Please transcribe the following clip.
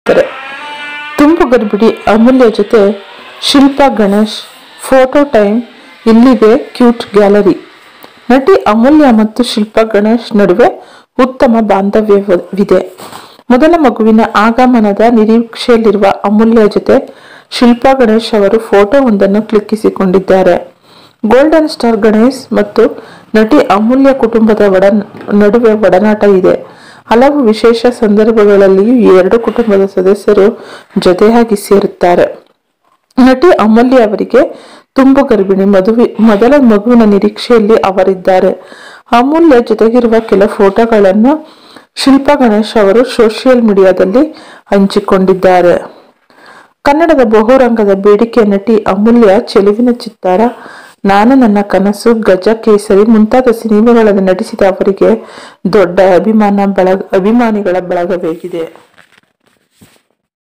ಹೇಳ್ತಾರೆ ತುಂಬು ಗರ್ಭಿಣಿ ಅಮೂಲ್ಯ ಜೊತೆ ಶಿಲ್ಪಾ ಗಣೇಶ್ ಫೋಟೋ ಟೈಮ್ ಇಲ್ಲಿದೆ ಕ್ಯೂಟ್ ಗ್ಯಾಲರಿ ನಟಿ ಅಮೂಲ್ಯ ಮತ್ತು ಶಿಲ್ಪಾ ಗಣೇಶ್ ನಡುವೆ ಉತ್ತಮ ಬಾಂಧವ್ಯವಿದೆ ಮೊದಲ ಮಗುವಿನ ಆಗಮನದ ನಿರೀಕ್ಷೆಯಲ್ಲಿರುವ ಅಮೂಲ್ಯ ಜೊತೆ ಶಿಲ್ಪಾ ಗಣೇಶ್ ಅವರು ಫೋಟೋವೊಂದನ್ನು ಕ್ಲಿಕ್ಕಿಸಿಕೊಂಡಿದ್ದಾರೆ ಗೋಲ್ಡನ್ ಸ್ಟಾರ್ ಗಣೇಶ್ ಮತ್ತು ನಟಿ ಅಮೂಲ್ಯ ಕುಟುಂಬದ ಒಡ ನಡುವೆ ಒಡನಾಟ ಇದೆ ಹಲವು ವಿಶೇಷ ಸಂದರ್ಭಗಳಲ್ಲಿಯೂ ಈ ಎರಡು ಕುಟುಂಬದ ಸದಸ್ಯರು ಜೊತೆಯಾಗಿ ಸೇರುತ್ತಾರೆ ನಟಿ ಅಮೂಲ್ಯ ಅವರಿಗೆ ತುಂಬು ಗರ್ಭಿಣಿ ಮದುವೆ ಮೊದಲ ಮಗುವಿನ ನಿರೀಕ್ಷೆಯಲ್ಲಿ ಅವರಿದ್ದಾರೆ ಅಮೂಲ್ಯ ಜೊತೆಗಿರುವ ಕೆಲ ಫೋಟೋಗಳನ್ನು ಶಿಲ್ಪಾ ಗಣೇಶ್ ಅವರು ಸೋಷಿಯಲ್ ಮೀಡಿಯಾದಲ್ಲಿ ಹಂಚಿಕೊಂಡಿದ್ದಾರೆ ಕನ್ನಡದ ಬಹುರಂಗದ ಬೇಡಿಕೆ ನಟಿ ಅಮೂಲ್ಯ ಚೆಲುವಿನ ಚಿತ್ತಾರ ನಾನು ನನ್ನ ಕನಸು ಗಜ ಕೇಸರಿ ಮುಂತಾದ ಸಿನಿಮಾಗಳಲ್ಲಿ ನಟಿಸಿದ ಅವರಿಗೆ ದೊಡ್ಡ ಅಭಿಮಾನ ಬಳಗ ಅಭಿಮಾನಿಗಳ ಬಳಗಬೇಕಿದೆ